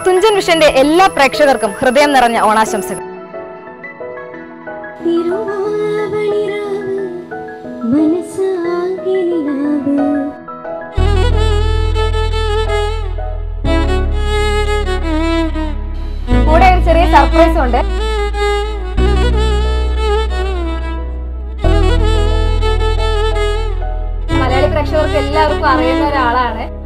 തുഞ്ചൻ വിഷന്റെ എല്ലാ പ്രേക്ഷകർക്കും ഹൃദയം നിറഞ്ഞ ഓണാശംസകൾ തിരുവാവണിരാവ് മനസ്സാകെ നിലാവ് കൂടെ ഒരു ചെറിയ സർപ്രൈസും ഉണ്ട് മലയാളി പ്രേക്ഷകർക്ക് എല്ലാവർക്കും അറിയുന്ന ഒരാളാണ്